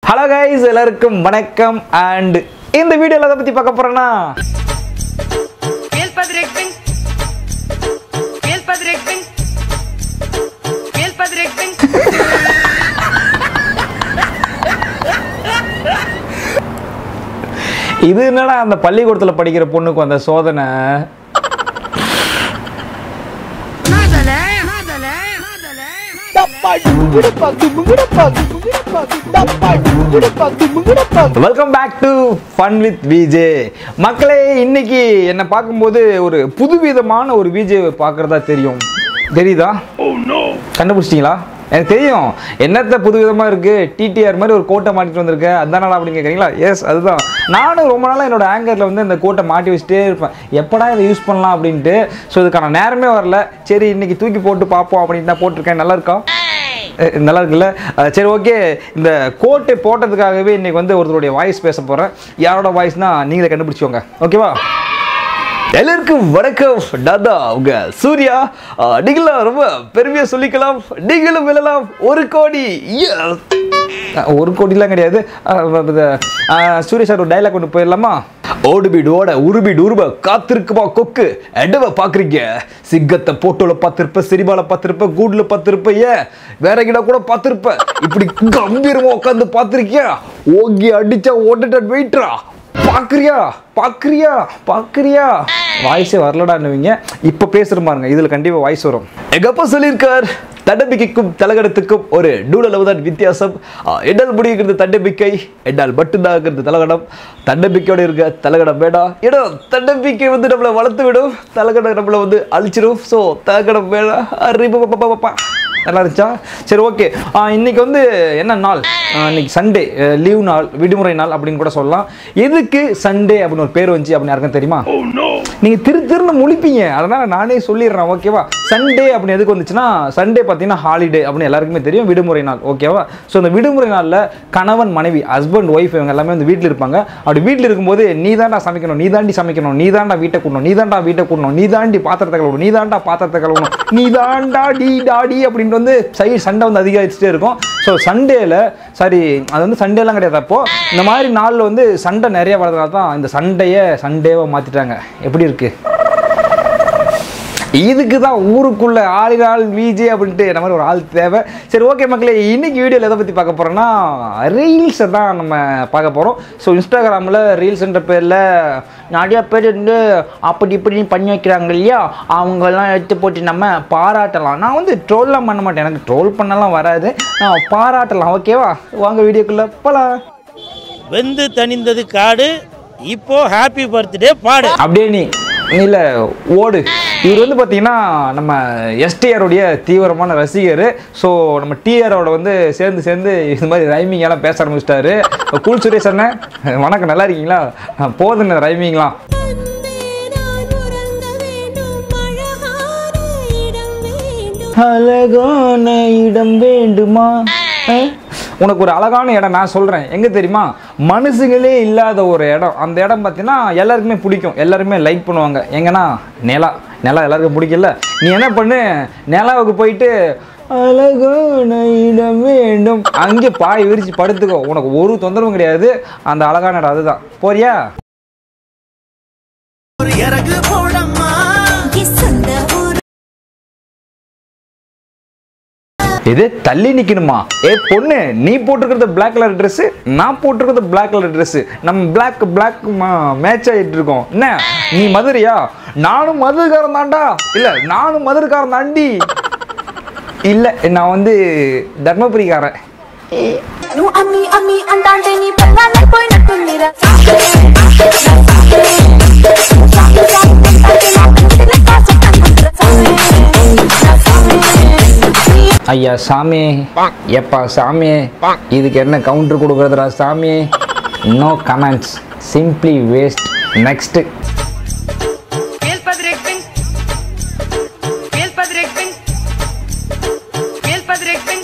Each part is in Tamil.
ஹலோ கைஸ் எல்லாருக்கும் வணக்கம் அண்ட் இந்த வீடியோவில் எதை பற்றி பார்க்க போகிறேன்னா El Padre Pen. El Padre Pen. El Padre Pen. இது என்னடா அந்த பள்ளிக்கூடத்தில் படிக்கிற பொண்ணுக்கு அந்த சோதனை Nádale, nádale, nádale. Welcome back to fun with VJ மக்களே இன்னைக்கு என்னை பார்க்கும்போது ஒரு புதுவிதமான ஒரு விஜே பார்க்குறதா தெரியும் தெரியுதா கண்டுபிடிச்சிட்டிங்களா எனக்கு தெரியும் என்னத்த புதுவிதமாக இருக்குது டிடிஆர் மாதிரி ஒரு கோட்டை மாட்டிட்டு வந்திருக்கேன் அதானடா அப்படின்னு கேட்குறீங்களா எஸ் அதுதான் நானும் ரொம்ப நாளாக என்னோட ஆங்கரில் வந்து இந்த கோட்டை மாட்டி வச்சுட்டே இருப்பேன் எப்படா இதை யூஸ் பண்ணலாம் அப்படின்ட்டு ஸோ இதுக்கான நேரமே வரல சரி இன்னைக்கு தூக்கி போட்டு பார்ப்போம் அப்படின்னு தான் போட்டிருக்கேன் நல்லா இருக்கா அஹ் நல்லா இருக்குல்ல அஹ் சரி ஓகே இந்த கோட்டை போட்டதுக்காகவே இன்னைக்கு வந்து ஒருத்தருடைய வாய்ஸ் பேச போகிறேன் யாரோட வாய்ஸ்னா நீங்களே கண்டுபிடிச்சோங்க ஓகேவா எல்லாருக்கும் வணக்கம் டாதா உங்க சூர்யா அஹ் நீங்களும் ரொம்ப பெருமையா சொல்லிக்கலாம் நீங்களும் வெல்லலாம் ஒரு கோடி Yes. அஹ் ஒரு கோடிலாம் கிடையாது அஹ் இது, அஹ் சூர்யா சார் ஒரு டைலாக் ஒன்று போயிடலாமா ஓடு பீடு ஓட உருபீடு உருவ காத்திருக்குமா கொக்கு எடவ பாக்குறீங்க சிங்கத்தை போட்டோல பார்த்திருப்ப சினிமால பார்த்திருப்ப கூடுல பார்த்திருப்ப ஏன் வேற கிட்ட கூட பார்த்திருப்ப இப்படி கம்பீரமா உட்காந்து பார்த்திருக்கியா ஓங்கி அடிச்சா ஓட்டுட்டு வெயிட்ரா பாக்குறியா பாக்குறியா பாக்குறியா வாய்ஸே வரலடான்னுவீங்க இப்ப பேசுற பாருங்க இதுல கண்டிப்பா வாய்ஸ் வரும் எங்க அப்பா சொல்லியிருக்கார் தன்னம்பிக்கைக்கும் தலகடத்துக்கும் ஒரு நூலளவு தான் வித்தியாசம் ஆ, எடல் முடிகிறது தன்னம்பிக்கை என்னால் மட்டும்தான் இருக்கிறது தலகடம் தன்னம்பிக்கையோட இருக்க தலகடம் வேண்டாம் ஏன்னா தன்னம்பிக்கை வந்து நம்மளை வளர்த்து விடும் தலகடம் நம்மளை வந்து அழிச்சிடும் ஸோ தலகடம் வேண்டாம் அறிவு பாப்பா நல்லா இருந்துச்சா சரி ஓகே இன்னைக்கு வந்து என்ன நாள் ஆ, இன்னைக்கு சண்டே லீவ் நாள் விடுமுறை நாள் அப்படின்னு கூட சொல்லலாம் எதுக்கு சண்டே அப்படின்னு ஒரு பேர் வந்துச்சு அப்படின்னு யாருக்கும் தெரியுமா நீங்க திரு திருன்னு முழிப்பீங்க அதனால நானே சொல்லிடுறேன் ஓகேவா சண்டே அப்படின்னு எதுக்கு வந்துச்சுன்னா சண்டே பார்த்தீங்கன்னா ஹாலிடே அப்படின்னு எல்லாருக்குமே தெரியும் விடுமுறை நாள் ஓகேவா ஸோ இந்த விடுமுறை நாளில் கணவன் மனைவி ஹஸ்பண்ட் ஒய்ஃப் இவங்க எல்லாமே வந்து வீட்டில் இருப்பாங்க அப்படி வீட்டில் இருக்கும்போது நீ தாண்டா சமைக்கணும் நீ தாண்டி சமைக்கணும் நீ தாண்டா வீட்டை கூடணும் நீ தாண்டா வீட்டை கூடணும் நீ தாண்டி பாத்திரத்தை கழுவணும் நீ தாண்டா பாத்திரத்தை கழுவணும் நீ தாண்டா டி டாடி அப்படின்ட்டு வந்து சைடு சண்டை வந்து அதிகரிச்சுட்டே இருக்கும் ஸோ சண்டேல சாரி அது வந்து சண்டேலாம் கிடையாது அப்போ இந்த மாதிரி நாளில் வந்து சண்டை நிறைய வர்றதுனால தான் இந்த சண்டையை சண்டேவை மாற்றிட்டாங்க எப்படி இருக்கு இதுக்கு தான் ஊருக்குள்ள ஆளினால் விஜே அப்படின்ட்டு இந்த மாதிரி ஒரு ஆள் தேவை சரி ஓகே மக்களே இன்னைக்கு வீடியோவில் எதை பற்றி பார்க்க போகிறோன்னா ரீல்ஸை தான் நம்ம பார்க்க போகிறோம் ஸோ இன்ஸ்டாகிராமில் ரீல்ஸ்ன்ற பேரில் நிறைய பேர் வந்து அப்படி இப்படின்னு பண்ணி வைக்கிறாங்க இல்லையா அவங்கெல்லாம் எடுத்து போட்டு நம்ம பாராட்டலாம் நான் வந்து ட்ரோல்லாம் பண்ண மாட்டேன் எனக்கு ட்ரோல் பண்ணலாம் வராது நான் பாராட்டலாம் ஓகேவா வாங்க வீடியோக்குள்ளே போகலாம் வெந்து தணிந்தது காடு இப்போ ஹாப்பி பர்த்டே பாடு அப்படியே நீ இல்லை ஓடு இவர் வந்து பார்த்தீங்கன்னா நம்ம எஸ்டிஆருடைய தீவிரமான ரசிகர் ஸோ நம்ம டிஆரோட வந்து சேர்ந்து சேர்ந்து இது மாதிரி ரைமிங் எல்லாம் பேச ஆரம்பிச்சிட்டாரு கூல் சுரேஷ் அண்ணன் வணக்கம் நல்லா இருக்கீங்களா போதுங்க ரைமிங்லாம் நான் உறங்க வேண்டும் அழகான இடம் வேண்டும் அழகான இடம் வேண்டுமா அஹ்? உனக்கு ஒரு அழகான இடம் நான் சொல்கிறேன் எங்கே தெரியுமா மனுஷங்களே இல்லாத ஒரு இடம் அந்த இடம் பார்த்தீங்கன்னா எல்லாருக்குமே பிடிக்கும் எல்லாருமே லைக் பண்ணுவாங்க எங்கன்னா நிலா நிலா எல்லாருக்கும் பிடிக்கல நீ என்ன பண்ணு நிலாவுக்கு போயிட்டு அழகான இடம் வேண்டும் அங்கே பாய் விரிச்சு படுத்துக்கோ உனக்கு ஒரு தொந்தரவும் கிடையாது அந்த அழகான இடம் அதுதான் போறியா சொந்த ஊர் இது தள்ளி நிக்கணுமா ஏ பொண்ணு நீ போட்டிருக்கிறது Black கலர் Dress நான் போட்டிருக்கிறது Black கலர் Dress நம்ம Black Black மேட்ச் ஆயிட்டு இருக்கோம் என்ன நீ மதுரையா நானும் மதுரக்காரன் தான்டா இல்ல நானும் மதுரக்காரன் தாண்டி இல்ல நான் வந்து தர்மபுரிக்காரன் నువ్వు అమ్మి అమ్మి అంటాంటే నీ పిల్లలు పోయినట్టుందిరా ஐயா சாமி எப்பா சாமி இதுக்கு என்ன கவுண்டர் கொடுக்குறதுடா சாமி no comments simply waste next El Padre Pen. El Padre Pen. El Padre Pen.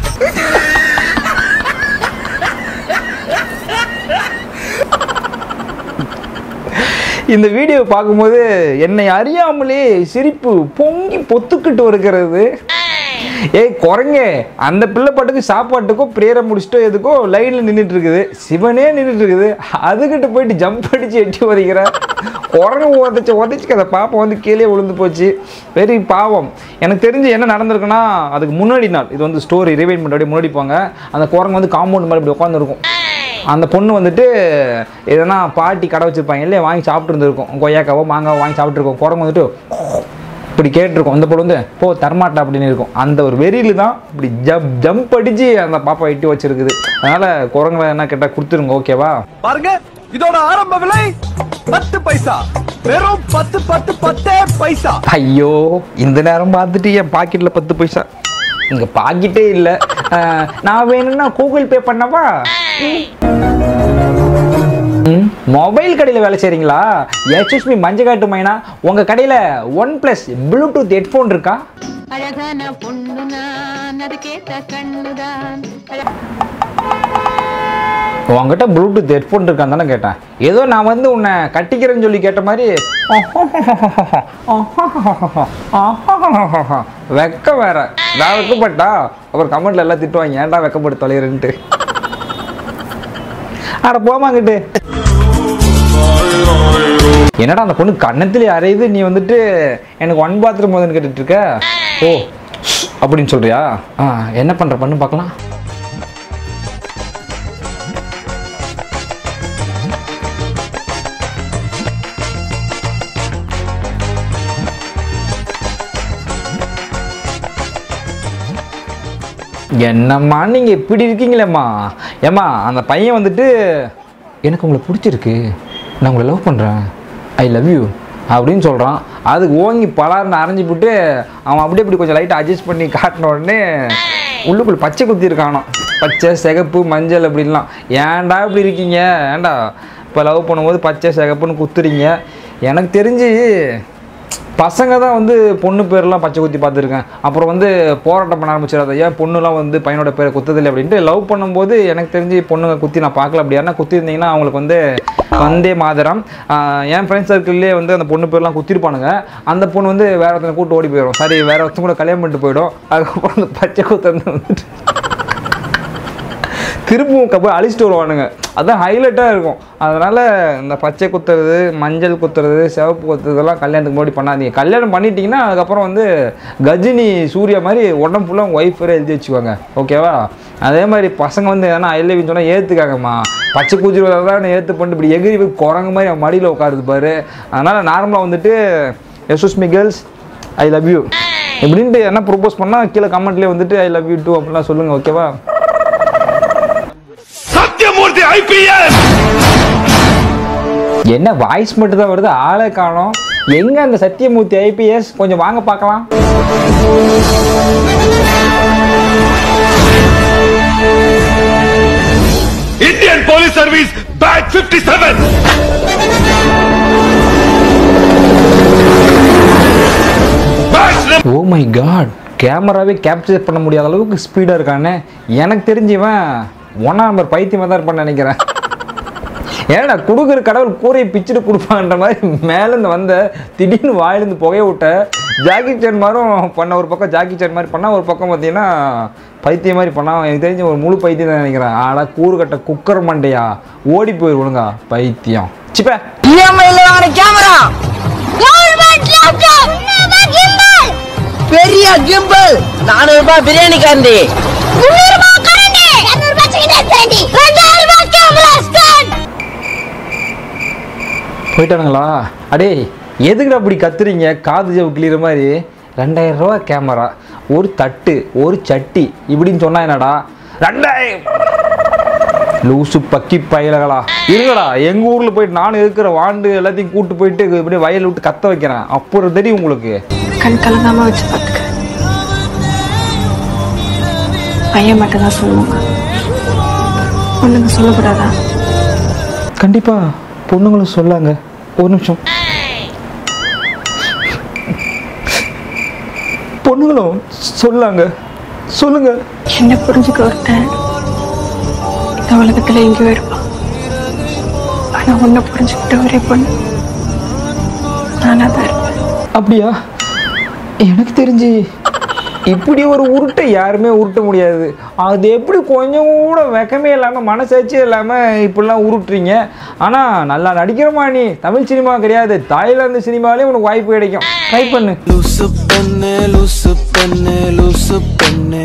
இந்த வீடியோ பார்க்கும்போது என்னை அறியாமலே சிரிப்பு பொங்கி பொத்துக்கிட்டு வருகிறது ஏய் குரங்க அந்த பிள்ளை பாட்டுக்கு சாப்பாட்டுக்கோ பிரேயரை முடிச்சுட்டோ எதுக்கோ லைனில் நின்றுட்டு இருக்குது சிவனே நின்றுட்டு இருக்குது அதுகிட்ட போயிட்டு ஜம்ப் அடிச்சு எட்டி உதைக்கிற குரங்கு உதச்சு உதச்சிக்கு அந்த பாப்பா வந்து கீழே விழுந்து போச்சு வெரி பாவம் எனக்கு தெரிஞ்சு என்ன நடந்திருக்குன்னா அதுக்கு முன்னாடி நாள் இது வந்து ஸ்டோரி ரிவைன் பண்ணி முன்னாடி போங்க அந்த குரங்கு வந்து காம்பவுண்ட் மாதிரி இப்படி உட்காந்துருக்கும் அந்த பொண்ணு வந்துட்டு எதனா பாட்டி கடை வச்சிருப்பாங்க இல்லையா வாங்கி சாப்பிட்டு இருந்திருக்கும் கொய்யாக்காவோ மாங்காவோ வாங்கி சாப்பிட்ருக்கோம் குரங்கு வந்துட்டு இப்படி கேட்டிருக்கோம் இந்த பொண்ணு வந்து போ தரமாட்டா அப்படின்னு இருக்கும் அந்த ஒரு வெறியில தான் இப்படி ஜம்ப் ஜம்ப் அடிச்சு அந்த பாப்பா எட்டி வச்சிருக்குது அதனால குரங்குல என்ன கேட்டால் கொடுத்துருங்க ஓகேவா பாருங்க இதோட ஆரம்ப விலை பத்து பைசா வெறும் பத்து பத்து பத்தே பைசா ஐயோ இந்த நேரம் பார்த்துட்டு என் பாக்கெட்டில் பத்து பைசா இங்கே பாக்கெட்டே இல்லை நான் வேணும்னா கூகுள் பே பண்ணவா ம், மொபைல் கடையில் வேலை செய்கிறீங்களா எக்ஸ்கூஸ் மீ மஞ்சக்காட்டு மைனா உங்கள் கடையில் ஒன் ப்ளஸ் ப்ளூடூத் ஹெட்ஃபோன் இருக்கா அழகான பொண்ணு நான் அதுக்கேத்த கண்ணுதான் உங்ககிட்ட ப்ளூடூத் ஹெட்ஃபோன் இருக்கான்னு தானே கேட்டேன் ஏதோ நான் வந்து உன்னை கட்டிக்கிறேன்னு சொல்லி கேட்ட மாதிரி வெக்க வேற நான் வெக்கப்பட்டா அப்புறம் கமெண்ட்ல எல்லாம் திட்டுவாங்க ஏன்டா வெக்கப்பட்டு தொலைகிறேன்ட்டு அட போமாங்கிட்டு என்னடா அந்த பொண்ணு கன்னத்திலே அறையுது நீ வந்துட்டு எனக்கு ஒன் பாத்ரூம் வந்து கேட்டுட்டு இருக்க ஓ அப்படின்னு சொல்றியா ஆ என்ன பண்ற பண்ணு பார்க்கலாம் என்னம்மா நீங்கள் இப்படி இருக்கீங்களேம்மா ஏம்மா அந்த பையன் வந்துட்டு எனக்கு உங்களை பிடிச்சிருக்கு நான் உங்களை லவ் பண்ணுறேன் ஐ லவ் யூ அப்படின்னு சொல்கிறான் அதுக்கு ஓங்கி பலார்னு அரைஞ்சி போட்டு அவன் அப்படியே இப்படி கொஞ்சம் லைட்டாக அட்ஜஸ்ட் பண்ணி காட்டின உடனே உள்ளுக்குள்ள பச்சை குத்தி இருக்கானோ பச்சை சிகப்பு மஞ்சள் அப்படின்லாம் ஏன்டா இப்படி இருக்கீங்க ஏன்டா இப்போ லவ் பண்ணும்போது பச்சை சிகப்புன்னு குத்துறீங்க எனக்கு தெரிஞ்சு பசங்க தான் வந்து பொண்ணு பேர்லாம் பச்சை குத்தி பார்த்துருக்கேன் அப்புறம் வந்து போராட்டம் பண்ண ஆரம்பிச்சிடாத ஏன் பொண்ணுலாம் வந்து பையனோட பேரை குத்துதில்லை அப்படின்ட்டு லவ் பண்ணும்போது எனக்கு தெரிஞ்சு பொண்ணுங்க குத்தி நான் பார்க்கல அப்படி யாருன்னா குத்தி இருந்தீங்கன்னா அவங்களுக்கு வந்து வந்தே மாதரம் ஆஹ் என் ஃப்ரெண்ட்ஸ் சர்க்கிள்லேயே வந்து அந்த பொண்ணு பேர்லாம் குத்திருப்பானுங்க அந்த பொண்ணு வந்து வேற ஒருத்தனை கூட்டு ஓடி போயிடும் சரி வேற ஒருத்தன் கூட கல்யாணம் பண்ணிட்டு போயிடும் அதுக்கப்புறம் அந்த பச்சை குத்தந்து வந்துட்டு திரும்பவும் போய் அழிச்சிட்டு வருவானுங்க அதான் ஹைலைட்டாக இருக்கும் அதனால் இந்த பச்சை குத்துறது மஞ்சள் குத்துறது சிவப்பு குத்துறதெல்லாம் கல்யாணத்துக்கு முன்னாடி பண்ணாதீங்க கல்யாணம் பண்ணிட்டீங்கன்னா அதுக்கப்புறம் வந்து கஜினி சூர்யா மாதிரி உடம்பு ஃபுல்லாக உங்கள் ஒய்ஃப் வேறு எழுதி வச்சுக்குவாங்க ஓகேவா அதே மாதிரி பசங்க வந்து எதனா ஐ லவ் சொன்னால் ஏற்றுக்காங்கம்மா பச்சை கூச்சி தான் ஏற்று பண்ணிட்டு இப்படி எகிரி போய் குரங்கு மாதிரி அவன் மடியில் உட்காருது பாரு அதனால் நார்மலாக வந்துட்டு எஸ்எஸ் me girls I love you இப்படின்ட்டு என்ன ப்ரொப்போஸ் பண்ணால் கீழே கமெண்ட்லேயே வந்துட்டு ஐ லவ் யூ டூ அப்படிலாம் சொல்லுங்கள் ஓகேவா சத்யமூர்த்தி ஐபிஎஸ் என்ன வாய்ஸ் மட்டும் தான் வருது ஆளே காணோம் எங்க அந்த சத்தியமூர்த்தி ஐபிஎஸ் கொஞ்சம் வாங்க பார்க்கலாம் Indian police service batch 57 batch oh my god கேமராவே கேப்சர் பண்ண முடியாத அளவுக்கு ஸ்பீடாக இருக்கானே எனக்கு தெரிஞ்சவன் ஒன்றா நம்பர் பைத்தியமாக தான் இருப்பான்னு நினைக்கிறேன் ஏன்னா கொடுக்குற கடவுள் கூரையை பிச்சுட்டு கொடுப்பான்ற மாதிரி மேலேருந்து வந்த திடீர்னு வாயிலேருந்து புகைய விட்ட ஜாக்கி சேன் மாதிரும் பண்ண ஒரு பக்கம் ஜாக்கி சேன் மாதிரி பண்ணால் ஒரு பக்கம் பார்த்தீங்கன்னா பைத்தியம் மாதிரி பண்ணா எனக்கு தெரிஞ்ச ஒரு முழு பைத்தியம் தான் நினைக்கிறேன் ஆடா கூறு கட்ட குக்கர் மண்டையா ஓடி போயிரு ஒழுங்கா பைத்தியம் சிப்ப பெரிய கிம்பிள் நானூறு ரூபாய் பிரியாணி காண்டி போயிட்டானுங்களா அடே எதுக்குடா அப்படி கத்துறீங்க காது ஜவு கிளியற மாதிரி ரெண்டாயிரம் ரூபா கேமரா ஒரு தட்டு ஒரு சட்டி இப்படின்னு சொன்னா என்னடா ரெண்டாயிரம் லூசு பக்கி பயலகளா இருங்கடா எங்க ஊர்ல போயிட்டு நானும் இருக்கிற வாண்டு எல்லாத்தையும் கூட்டு போயிட்டு இப்படியே வயல் விட்டு கத்த வைக்கிறேன் அப்புறம் தெரியும் உங்களுக்கு கண் கலங்காம வச்சு பார்த்துக்க பையன் மட்டும் தான் சொல்லுவாங்க பொண்ணுங்க சொல்லக்கூடாதா கண்டிப்பா பொண்ணுங்களும் சொல்லாங்க ஒரு நிமிஷம் பொண்ணுங்களும் சொல்லாங்க சொல்லுங்க என்ன புரிஞ்சுக்க ஒருத்தன் இந்த உலகத்துல எங்கேயோ இருப்பான் ஆனா உன்னை புரிஞ்சுக்கிட்ட ஒரே பொண்ணு நானா தான் இருப்பேன் அப்படியா எனக்கு தெரிஞ்சு இப்படி ஒரு உருட்டை யாருமே உருட்ட முடியாது அது எப்படி கொஞ்சம் கூட வெக்கமே இல்லாமல் மனசாட்சியே இல்லாமல் இப்படிலாம் உருட்டுறீங்க ஆனால் நல்லா நடிக்கிறமா நீ தமிழ் சினிமா கிடையாது தாய்லாந்து சினிமாலே உனக்கு வாய்ப்பு கிடைக்கும் ட்ரை பண்ணு லூசு பெண்ணு லூசு பெண்ணு லூசு பெண்ணு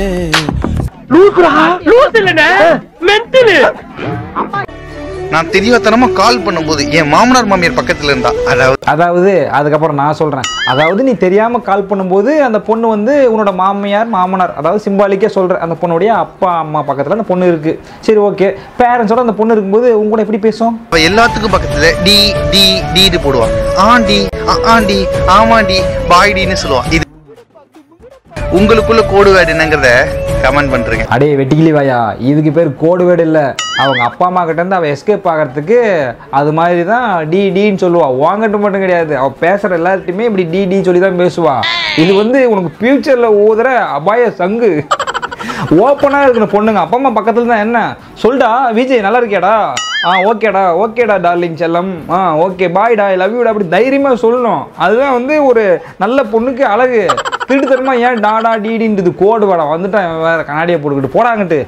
நான் தெரியாதனமா கால் பண்ணும்போது என் மாமனார் மாமியார் பக்கத்துல இருந்தா அதாவது அதாவது அதுக்கப்புறம் நான் சொல்கிறேன் அதாவது நீ தெரியாமல் கால் பண்ணும்போது அந்த பொண்ணு வந்து உன்னோட மாமியார் மாமனார் அதாவது சிம்பாலிக்கே சொல்கிற அந்த பொண்ணுடைய அப்பா அம்மா பக்கத்தில் அந்த பொண்ணு இருக்குது சரி ஓகே பேரண்ட்ஸோட அந்த பொண்ணு இருக்கும்போது உங்க கூட எப்படி பேசும் அவ எல்லாத்துக்கும் பக்கத்துல டி டி டின்னு போடுவான் ஆண்டி ஆ- ஆண்டி ஆமாண்டி பாய்டின்னு சொல்லுவான் இது உங்களுக்குள்ள கோடு வேர்டு என்னங்கிறத கமெண்ட் பண்றீங்க அடே வெட்டிக்கிளி வாயா இதுக்கு பேர் கோடு வேர்டு இல்லை அவங்க அப்பா அம்மா கிட்ட இருந்து அவள் எஸ்கேப் ஆகிறதுக்கு அது மாதிரி தான் டி டின்னு சொல்லுவா வாங்கட்டு மட்டும் கிடையாது அவள் பேசுகிற எல்லார்ட்டையுமே இப்படி டி டி சொல்லி தான் பேசுவா இது வந்து உனக்கு ஃப்யூச்சரில் ஊதுற அபாய சங்கு ஓப்பனாக இருக்கிற பொண்ணுங்க அப்பா அம்மா பக்கத்தில் தான் என்ன சொல்டா விஜய் நல்லா இருக்கியாடா ஆ ஓகேடா ஓகேடா டார்லிங் செல்லம் ஆ ஓகே பாய்டா ஐ லவ் யூடா அப்படி தைரியமாக சொல்லணும் அதுதான் வந்து ஒரு நல்ல பொண்ணுக்கு அழகு திருட்டுத்தனமா ஏன் டாடா டிடின்றது கோடு வாடா வந்துட்டான் இவன் வேற கண்ணாடியை போட்டுக்கிட்டு போடாங்கட்டு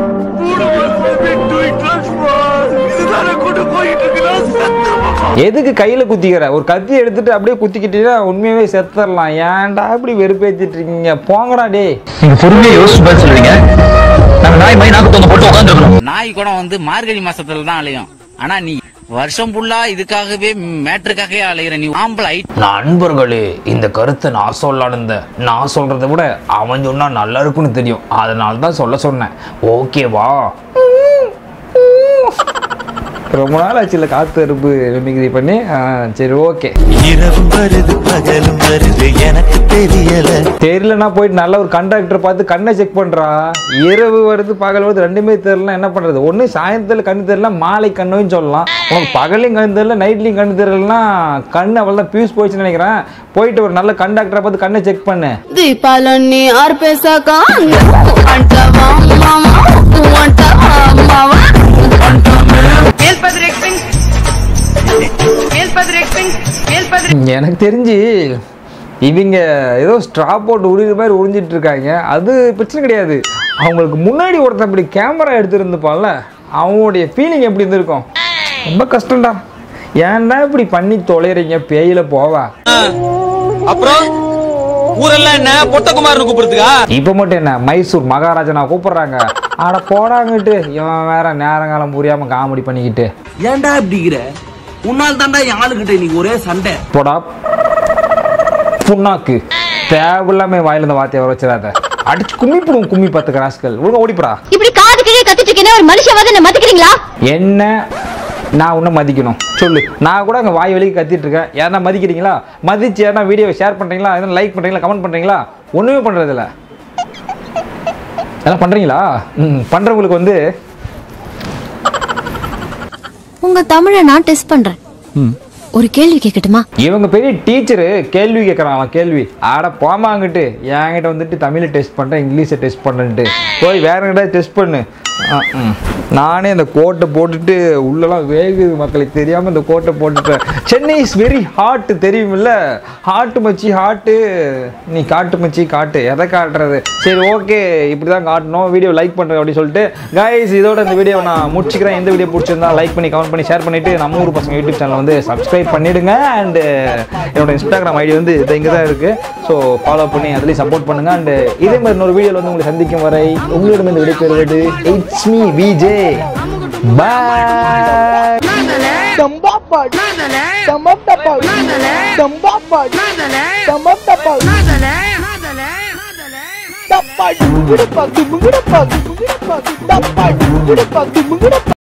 எதுக்கு கையில குத்திக்கிற ஒரு கத்தி எடுத்துட்டு அப்படியே குத்திக்கிட்டீங்கன்னா உண்மையாவே செத்துடலாம் ஏன்டா இப்படி வெறுப்பேத்திட்டு இருக்கீங்க போங்கடா டேய் நீங்க பொறுமையா யோசிச்சு பதில் சொல்லுவீங்க நாங்க நாய் மாதிரி நாக்கு தொங்க போட்டு உட்காந்துருக்கணும் நாய் கூட வந்து மார்கழி மாசத்துல தான் அலையும் ஆனா நீ வருஷம் ஃபுல்லா இதுக்காகவே மேட்ருக்காகவே அலையிற நீ ஆம்பளை நண்பர்களே இந்த கருத்தை நான் சொல்லலான்னு இருந்தேன் நான் சொல்றதை விட அவன் சொன்னா நல்லா இருக்குன்னு தெரியும் அதனால தான் சொல்ல சொன்னேன் ஓகேவா ரொம்ப நாள் ஆச்சு இல்லை காத்து அறுப்பு மிமிக்ரி பண்ணி ஆ, சரி ஓகே இரவும் வருது பகலும் வருது எனக்கு தெரியல தெரியலனா போயிட்டு நல்ல ஒரு கண்டக்டர் பார்த்து கண்ணை செக் பண்றா இரவு வருது பகல் வருது ரெண்டுமே தெரியல என்ன பண்றது ஒண்ணு சாயந்தரத்துல கண்ணு தெரியல மாலை கண்ணுன்னு சொல்லலாம் உனக்கு பகலையும் கண்ணு தெரியல நைட்லையும் கண்ணு தெரியலனா கண்ணு அவ்வளோதான் பியூஸ் போயிடுச்சுன்னு நினைக்கிறேன் போயிட்டு ஒரு நல்ல கண்டக்டரை பார்த்து கண்ணை செக் பண்ணு దీపాలన్నీ ఆర్పేశాక అంటావా మావా అంటావా మావా மேல்பதிர் எக்ஸிங் மேல்பதிர் எக்ஸிங் மேல்பதிர் எனக்கு தெரிஞ்சு இவங்க ஏதோ ஸ்ட்ரா போட்டு உரிகிற மாதிரி உறிஞ்சிட்டு இருக்காங்க அது பிரச்சனை கிடையாது அவங்களுக்கு முன்னாடி ஒருத்தன் இப்படி கேமரா எடுத்துருந்துப்பான்ல அவனுடைய ஃபீலிங் எப்படி இருந்திருக்கும் ரொம்ப கஷ்டம்டா ஏன்டா இப்படி பண்ணி தொலைறீங்க பேயில போவா அப்புறம் ஊரெல்லாம் என்ன பொட்டகுமார்னு கூப்பிடுறதுக்கா இப்போ மட்டும் என்ன மைசூர் மகாராஜா நான் கூப்பிடுறாங்க ஆட போடாங்கட்டு இவன் வேற நேரங்காலம் புரியாம காமெடி பண்ணிக்கிட்டு ஏன்டா இப்படிங்கிற உன்னால் தான்டா என் ஆளுகிட்ட இன்னைக்கு ஒரே சண்டை போடா புண்ணாக்கு தேவையில்லாம வாயில இந்த வார்த்தையை வர வச்சிடாத அடிச்சு கும்மி போடுவோம் கும்மி பத்து ராஸ்கல் ஒழுங்கா ஓடிப்படா இப்படி காது கீழே கத்திட்டு இருக்கேன் ஒரு மனுஷன் வந்து மதிக்கிறீங்களா என்ன நான் உன்னை மதிக்கணும் சொல்லு நான் கூட அங்கே வாய் வலிக்கு கத்திட்டு இருக்கேன் யாரா மதிக்கிறீங்களா மதிச்சு யாரா வீடியோவை ஷேர் பண்ணுறீங்களா எதனா லைக் பண்ணுறீங்களா கமெண்ட் பண்ணுறீங்களா ஒன்றுமே பண்ணுறதில்ல எல்லாம் பண்ணுறீங்களா ம் பண்ணுறவங்களுக்கு வந்து உங்க தமிழை நான் டெஸ்ட் பண்றேன் ஒரு கேள்வி கேட்கட்டுமா இவங்க பெரிய டீச்சரு கேள்வி கேட்குறான் கேள்வி ஆட போமாங்கிட்டு என்கிட்ட வந்துட்டு தமிழை டெஸ்ட் பண்ணுறேன் இங்கிலீஷை டெஸ்ட் பண்ணுன்ட்டு போய் வேற எங்கிட்ட டெஸ்ட் பண்ணு ஆ, ம். நானே இந்த கோட்டை போட்டுட்டு உள்ளலாம் வேகுது மக்களுக்கு தெரியாமல் இந்த கோட்டை போட்டுட்டேன் சென்னை இஸ் வெரி ஹாட் தெரியுமில்ல ஹாட்டு மச்சி ஹாட்டு நீ காட்டு மச்சி காட்டு எதை காட்டுறது சரி ஓகே இப்படி தான் காட்டணும் வீடியோ லைக் பண்ணுறேன் அப்படின்னு சொல்லிட்டு கைஸ் இதோட இந்த வீடியோ நான் முடிச்சுக்கிறேன் இந்த வீடியோ பிடிச்சிருந்தா லைக் பண்ணி கமெண்ட் பண்ணி ஷேர் பண்ணிட்டு நம்ம ஊர் பசங்க யூடியூப் சேனல் வந்து சப்ஸ்கிரைப் பண்ணிடுங்க அண்ட் என்னோட இன்ஸ்டாகிராம் ஐடி வந்து இது இங்கே தான் இருக்கு ஸோ ஃபாலோ பண்ணி அதுலேயும் சப்போர்ட் பண்ணுங்க அண்ட் இதே மாதிரி இன்னொரு வீடியோவில் வந்து உங்களை சந்திக்கும் வரை உங்களிடம் இந்த விடைபெறுவது it's me VJ bye Nadale.